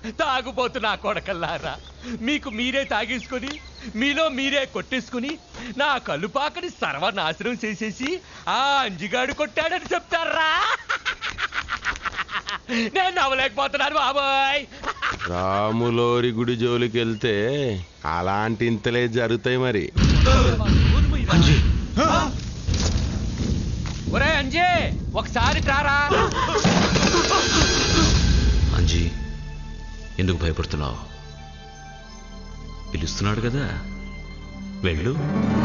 తాగుపోతున్నా కొడకల్లారా మీకు మీరే తాగేసుకొని మీలో మీరే కొట్టేసుకుని నా కలుపాకని సర్వనాశనం చేసేసి ఆ అంజిగాడు కొట్టాడని చెప్తారా నేను నవ్వలేకపోతున్నాను బాబాయ్ రాములోరి గుడి జోలికి వెళ్తే అలాంటి ఇంతలే జరుగుతాయి మరి ఒరే అంజే ఒకసారి ట్రారా అంజీ ఎందుకు భయపడుతున్నావు పిలుస్తున్నాడు కదా వెళ్ళు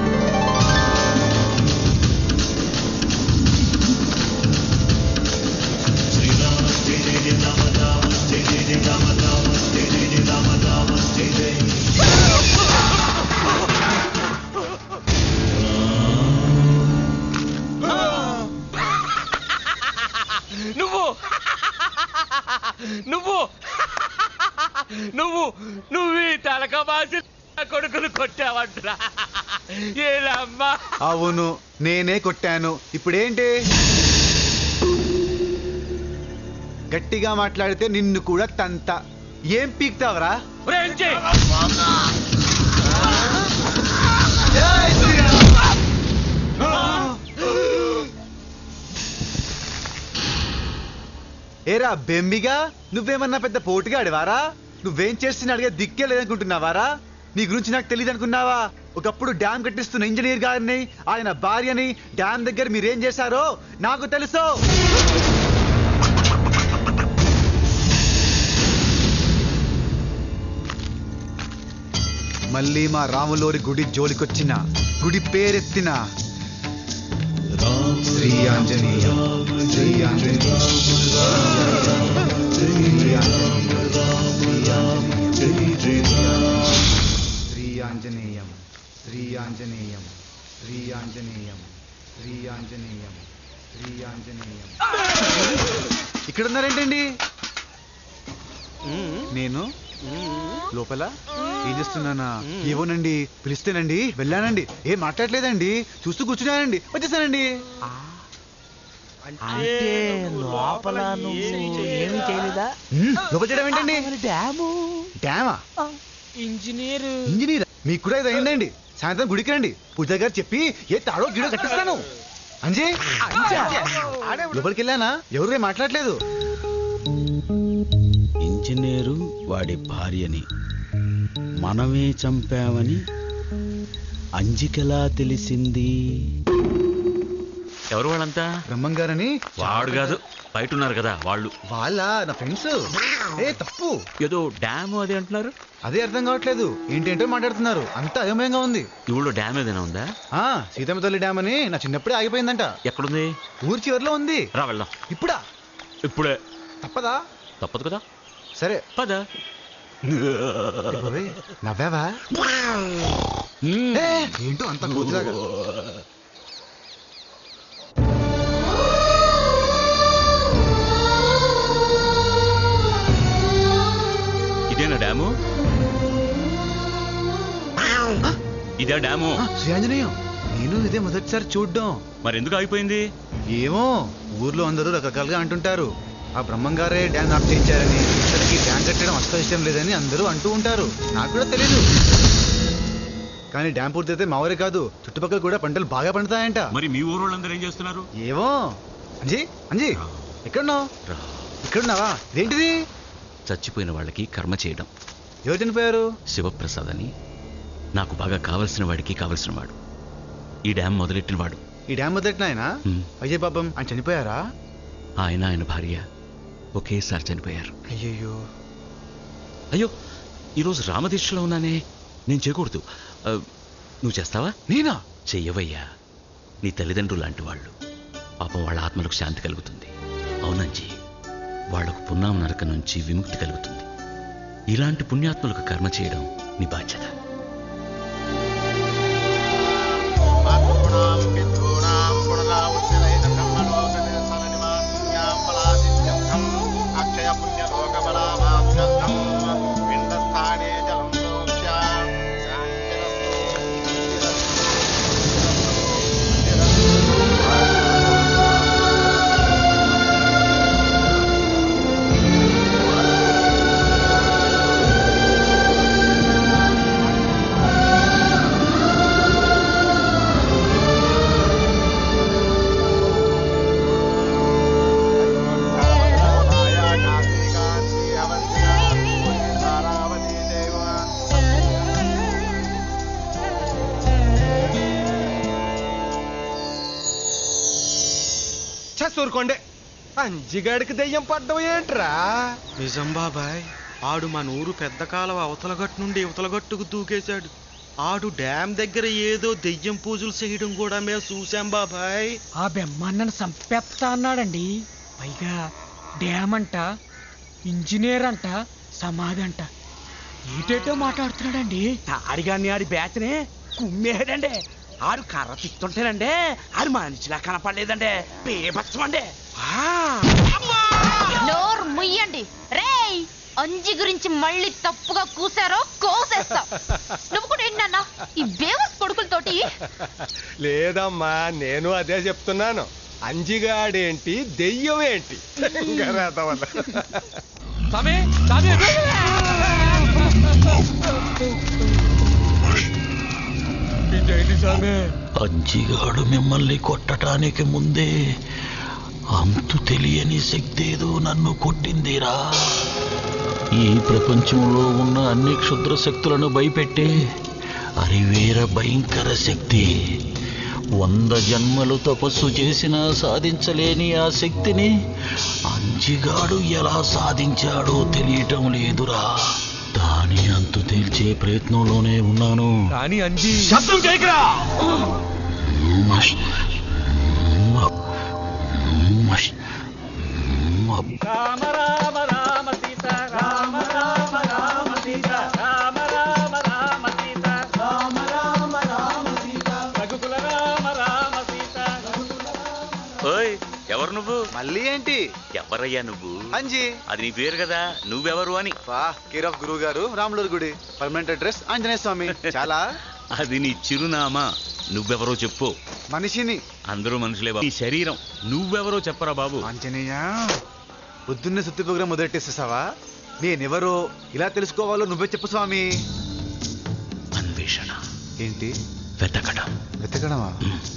నువ్వు నువ్వు నువ్వు నువ్వు ఈ తలకమాసి కొడుకును కొట్టావంటురా ఏలమ్మా అవును నేనే కొట్టాను ఇప్పుడేంటి గట్టిగా మాట్లాడితే నిన్ను కూడా తంత ఏం పీక్తావరా ఒరే అంజే ఏరా బెమ్మిగా నువ్వేమన్నా పెద్ద పోటుగా అడివారా నువ్వేం చేస్తున్నా అడిగే దిక్కే లేదనుకుంటున్నావారా నీ గురించి నాకు తెలియదు అనుకున్నావా ఒకప్పుడు డ్యామ్ కట్టిస్తున్న ఇంజనీర్ గారిని ఆయన భార్యని డ్యామ్ దగ్గర మీరేం చేశారో నాకు తెలుసు మళ్ళీ మా రాములోరి గుడి జోలికొచ్చిన గుడి పేరెత్తిన శ్రీ ఆంజనేయ శ్రీ ఆంజనేయ శ్రీ ఆంజనేయం శ్రీ ఆంజనేయం శ్రీ ఆంజనేయం శ్రీ ఆంజనేయం శ్రీ ఆంజనేయం ఇక్కడ ఉన్నారేంటండి నేను లోపల ఏం చేస్తున్నానా ఏవోనండి పిలిస్తేనండి వెళ్ళానండి ఏం మాట్లాడలేదండి చూస్తూ కూర్చున్నానండి వచ్చేసానండి అంటే లోపల నువ్వు ఏమీ చేయలేదా హ్మ్, లోపల చేయడం ఏంటండి మరి డ్యాము డ్యామా ఇంజనీర్ ఇంజనీర్ మీకు కూడా ఇది అయిందండి సాయంత్రం గుడికి రండి పూజ గారు చెప్పి ఏ తాడో గిడో కట్టిస్తాను అంజీ లోపలికి వెళ్ళానా ఎవరు మాట్లాడలేదు ఇంజనీరు వాడి భార్యని మనమే చంపామని అంజికెలా తెలిసింది ఎవరు వాళ్ళంతా బ్రహ్మం గారని వాడు కాదు బయట ఉన్నారు కదా వాళ్ళు వాళ్ళ నా ఫ్రెండ్స్ ఏ తప్పు ఏదో డ్యామ్ అది అంటున్నారు అదే అర్థం కావట్లేదు ఏంటేంటో మాట్లాడుతున్నారు అంత అయోమయంగా ఉంది ఈ ఊళ్ళో డ్యామ్ ఏదైనా ఉందా ఆ సీతమ్మ తల్లి డ్యామ్ అని నా చిన్నప్పుడే ఆగిపోయిందంట ఎక్కడుంది ఊరి చివరిలో ఉంది రా వెళ్దాం ఇప్పుడా ఇప్పుడే తప్పదా తప్పదు కదా సరే పద ఏ బాబోయ్, నవ్వావా ఏ, ఏంటో అంత కూతురాగా ఇదేనా డ్యాము ఇదే డ్యాము ఆ, శ్రీ ఆంజనేయం నేను ఇదే మొదటిసారి చూడ్డం మరి ఎందుకు ఆగిపోయింది ఏమో ఊర్లో అందరూ రకరకాలుగా అంటుంటారు ఆ బ్రహ్మంగారే డ్యామ్ ఆఫ్ చేయించారని ఇతనికి డ్యామ్ కట్టడం అస్సలు ఇష్టం లేదని అందరూ అంటూ ఉంటారు నాకు కూడా తెలియదు కానీ డ్యామ్ పూర్తయితే మా ఊరే కాదు చుట్టుపక్కల కూడా పంటలు బాగా పండుతాయంట మరి మీ ఊరు వాళ్ళందరూ ఏం చేస్తున్నారు ఏమో అంజీ అంజీ ఎక్కడున్నావు రా. ఇక్కడున్నావా ఇదేంటిది చచ్చిపోయిన వాళ్ళకి కర్మ చేయడం ఎవరు చనిపోయారు శివప్రసాద్ అని నాకు బాగా కావలసిన వాడికి కావలసిన వాడు ఈ డ్యామ్ మొదలెట్టిన వాడు ఈ డ్యామ్ మొదటి ఆయన హ్మ్. అయ్యే పాపం ఆయన చనిపోయారా ఆయన ఆయన భార్య ఒకేసారి చనిపోయారు అయ్యయ్యో అయ్యో ఈరోజు రామదీక్షలో ఉన్నానే నేను చేయకూడదు ఆ, నువ్వు చేస్తావా నేనా చెయ్యవయ్యా నీ తల్లిదండ్రులు లాంటి వాళ్ళు పాపం వాళ్ళ ఆత్మలకు శాంతి కలుగుతుంది అవునంజీ వాళ్లకు పున్నాం నరక నుంచి విముక్తి కలుగుతుంది ఇలాంటి పుణ్యాత్ములకు కర్మ చేయడం నీ బాధ్యత ఆ ఊరుకోండి అంజిగాడికి దెయ్యం పడ్డం ఏంట్రా నిజం బాబాయ్ ఆడు మన ఊరు పెద్ద కాలువ అవతల గట్టు నుండి ఇవతల గట్టుకు దూకేశాడు ఆడు డ్యామ్ దగ్గర ఏదో దెయ్యం పూజలు చేయడం కూడా మేము చూసాం బాబాయ్ ఆ బెమ్మన్నను సంపేస్తా అన్నాడండి పైగా డ్యామ్ అంట ఇంజనీర్ అంట సమాధి అంట ఏటేటో మాట్లాడుతున్నాడండి ఆడిగాన్ని ఆడి బ్యాచ్నే కుమ్మేడండి ఆడు కర్ర తిత్తుంటేనండి ఆడు మనిషిలా కనపడలేదండి బేబత్సమండి నోరు ముయ్యండి రేయ్ అంజి గురించి మళ్ళీ తప్పుగా కూసారో కోసేస్తా నువ్వు కూడా ఏంటన్నా ఈ బేవస్ కొడుకులతోటి లేదమ్మా నేను అదే చెప్తున్నాను అంజిగాడేంటి దెయ్యం ఏంటి వల్ల సామే సామే ఇదేంటి సామే అంజిగాడు మిమ్మల్ని కొట్టడానికి ముందే అంతు తెలియని శక్తి ఏదో నన్ను కొట్టిందిరా ఈ ప్రపంచంలో ఉన్న అన్ని క్షుద్ర శక్తులను భయపెట్టే అరివేర భయంకర శక్తి వంద జన్మలు తపస్సు చేసినా సాధించలేని ఆ శక్తిని అంజిగాడు ఎలా సాధించాడో తెలియటం లేదురా దాని అంతు తేల్చే ప్రయత్నంలోనే ఉన్నాను కానీ అంజి శబ్దం చేయకరా మష్ మప్ మష్ మప్ రామ రామ రామ సీత రామ రామ రామ సీత రామ రామ రామ సీత రామ రామ రామ సీత రఘుకుల రామ రామ సీత ఓయ్ ఎవరు నువ్వు మళ్ళీ ఏంటి ఎవరయ్యా నువ్వు అంజీ అది నీ పేరు కదా నువ్వెవరు అని వా కేర్ ఆఫ్ గురువు గారు రాములూరు గుడి పర్మనెంట్ అడ్రస్ ఆంజనేయ స్వామి చాలా అది నీ చిరునామా నువ్వెవరో చెప్పు మనిషిని అందరూ మనుషులే బాబు నీ శరీరం నువ్వెవరో చెప్పరా బాబు ఆంజనేయ పొద్దున్నే సుత్తి ప్రోగ్రాం మొదలెట్టేసేసావా నేనెవరో ఇలా తెలుసుకోవాలో నువ్వే చెప్పు స్వామి అన్వేషణ ఏంటి వెతకడం వెతకడమా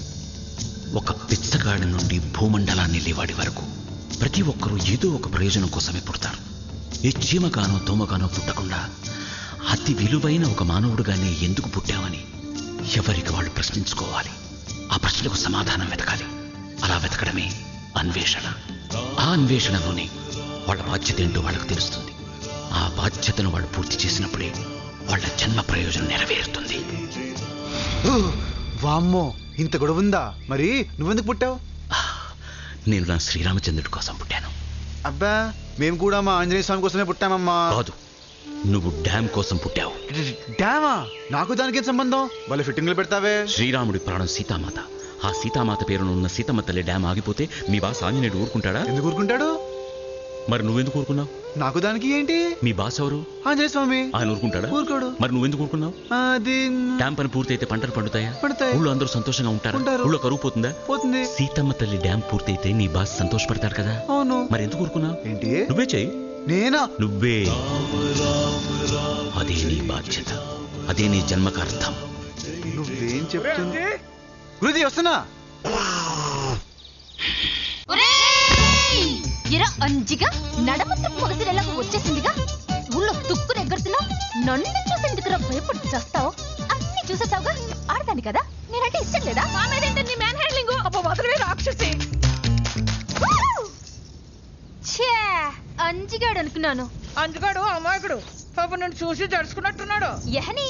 ఒక పిచ్చగాడి నుండి భూమండలాన్ని లేవాడి వరకు ప్రతి ఒక్కరూ ఏదో ఒక ప్రయోజనం కోసమే పుడతారు ఏ చీమకానో దోమకానో పుట్టకుండా అతి విలువైన ఒక మానవుడుగానే ఎందుకు పుట్టామని ఎవరికి వాళ్ళు ప్రశ్నించుకోవాలి ఆ ప్రశ్నలకు సమాధానం వెతకాలి అలా వెతకడమే అన్వేషణ ఆ అన్వేషణలోనే వాళ్ళ బాధ్యత ఏంటో వాళ్ళకు తెలుస్తుంది ఆ బాధ్యతను వాళ్ళు పూర్తి చేసినప్పుడే వాళ్ళ జన్మ ప్రయోజనం నెరవేరుతుంది ఊ, వామ్మో ఇంత గొడవ ఉందా మరి నువ్వెందుకు పుట్టావు నేను నా శ్రీరామచంద్రుడి కోసం పుట్టాను అబ్బా మేము కూడా మా ఆంజనేయ స్వామి కోసమే పుట్టామమ్మా కాదు నువ్వు డ్యామ్ కోసం పుట్టావు డామా నాకు దానికి సంబంధం వాళ్ళ ఫిట్టింగ్లు పెడతావే శ్రీరాముడి ప్రాణం సీతామాత ఆ సీతామాత పేరున ఉన్న సీతమ్మ తల్లి డ్యామ్ ఆగిపోతే మీ బాస్ ఆంజనేయుడు ఊరుకుంటాడా ఎందుకు ఊరుకుంటాడు మరి నువ్వెందుకు ఊరుకున్నావు నాకు దానికి ఏంటి మీ బాస్ ఎవరు ఆంజనేయ స్వామి ఆయన ఊరుకుంటాడా ఊరుకోడు మరి నువ్వెందుకు ఊరుకున్నావు అది డ్యామ్ పని పూర్తయితే పంటలు పండుతాయా పడతాయి. ఊళ్ళో అందరూ సంతోషంగా ఉంటారా ఉంటారు. ఊళ్ళో కరువు పోతుందా పోతుంది సీతమ్మ తల్లి డ్యామ్ పూర్తయితే నీ బాస్ సంతోషపడతాడు కదా అవును మరి ఎందుకు ఊరుకున్నావు ఏంటి నువ్వే చెయ్యి నేనా నువ్వే అదే నీ బాధ్యత అదే నీ జన్మకార్థం నువ్వేం చెప్తున్నా గురుజీ వస్తున్నా ఒరేయ్! ఎరా అంజిగా నడమంత పొగసిరెళ్ళకు వచ్చేసిందిగా ఊళ్ళో తుక్కు ఎగ్గరుతున్నా నన్ను చూసేందుకురా భయపడి చేస్తావు అన్ని చూసేసావుగా ఆడదాన్ని కదా నేనంటే ఇష్టం లేదా మా మీద ఏంటండి మ్యాన్ హ్యాండ్లింగ్ అబ్బో వదలవే రాక్షసి ఛే అంజిగాడు అనుకున్నాను అందుగాడు అమాయకుడు పాప నన్ను చూసి జడుచుకున్నట్టున్నాడు యహని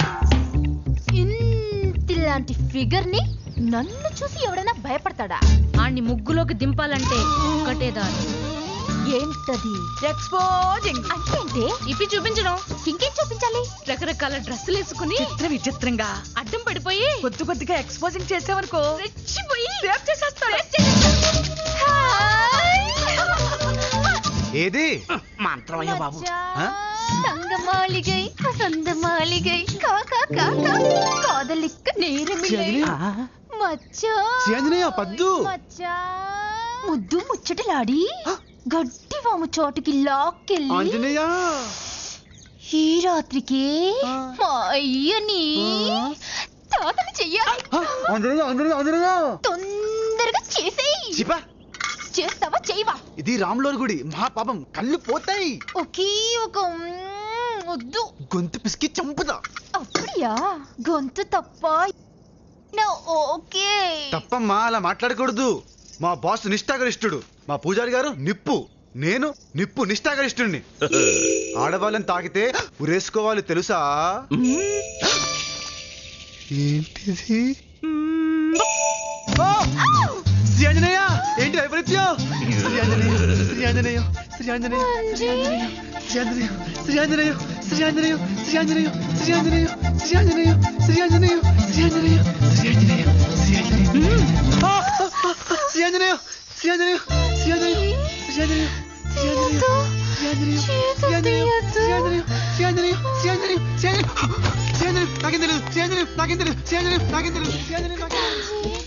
ఇంతిలాంటి ఫిగర్ ని నన్ను చూసి ఎవడైనా భయపడతాడా ఆణ్ణి ముగ్గులోకి దింపాలంటే ఒక్కటే దారి ఏంటది ఎక్స్పోజింగ్ అంటే ఏంటి ఇప్పి చూపించడం ఇంకేం చూపించాలి రకరకాల డ్రెస్సులు వేసుకుని చిత్ర విచిత్రంగా అడ్డం పడిపోయి కొద్ది కొద్దిగా ఎక్స్పోజింగ్ చేసావనుకో రెచ్చిపోయి రేప్ చేసేస్తాడు ఏది మంత్రం అయ్యా బాబు ఆ? தங்க மாளிகை வசந்த மாளிகை காக்கா காக்கா காதலிக்க நேரமில்லை మచ్చా శ్రీ ఆంజనేయ పద్దు మచ్చా ముద్దు ముచ్చటలాడి గడ్డి వాము చోటుకి లాక్కెళ్ళి ఆంజనేయ ఈ రాత్రికి మా అయ్యని తాతను చెయ్యాలి ఆంజనేయ ఆంజనేయ ఆంజనేయ తొందరగా చేసేయి చిపా చేస్తావా చెయ్యవా ఇది రాములోరి గుడి మహా పాపం కళ్ళు పోతాయి ఒకే ఒక మ్మ్, వద్దు గొంతు పిసికి చంపుదా అప్పుడియా గొంతు తప్ప నా ఓకే తప్పమ్మా అలా మాట్లాడకూడదు మా బాస్ నిష్ఠాగరిష్ఠుడు మా పూజారి గారు నిప్పు నేను నిప్పు నిష్ఠాగరిష్ఠుడిని ఆడవాళ్ళని తాకితే ఉరేసుకోవాలి తెలుసా ఏంటిది ఆ! శ్రీ ఆంజనేయ ఏంటి వైపరీత్యం శ్రీ ఆంజనేయ శ్రీ ఆంజనేయ శ్రీ ఆంజనేయ శ్రీ ఆంజనేయ శ్రీ ఆంజనేయ శ్రీ ఆంజనేయ శ్రీ ఆంజనేయ శ్రీ ఆంజనేయ శ్రీ ఆంజనేయ శ్రీ ఆంజనేయ శ్రీ ఆంజనేయ శ్రీ ఆంజనేయ శ్రీ ఆంజనేయ ఆ! ఆ! శ్రీ ఆంజనేయ శ్రీ ఆంజనేయ శ్రీ ఆంజనేయ శ్రీ ఆంజనేయ శ్రీ ఆంజనేయ శ్రీ ఆంజనేయ శ్రీ ఆంజనేయ శ్రీ ఆంజనేయ శ్రీ ఆంజనేయ శ్రీ ఆంజనేయ శ్రీ ఆంజనేయ శ్రీ ఆంజనేయ నాకేం తెలియదు శ్రీ ఆంజనేయ నాకేం తెలియదు శ్రీ ఆంజనేయ నాకేం తెలియదు శ్రీ ఆంజనేయ నాకేం తెలియదు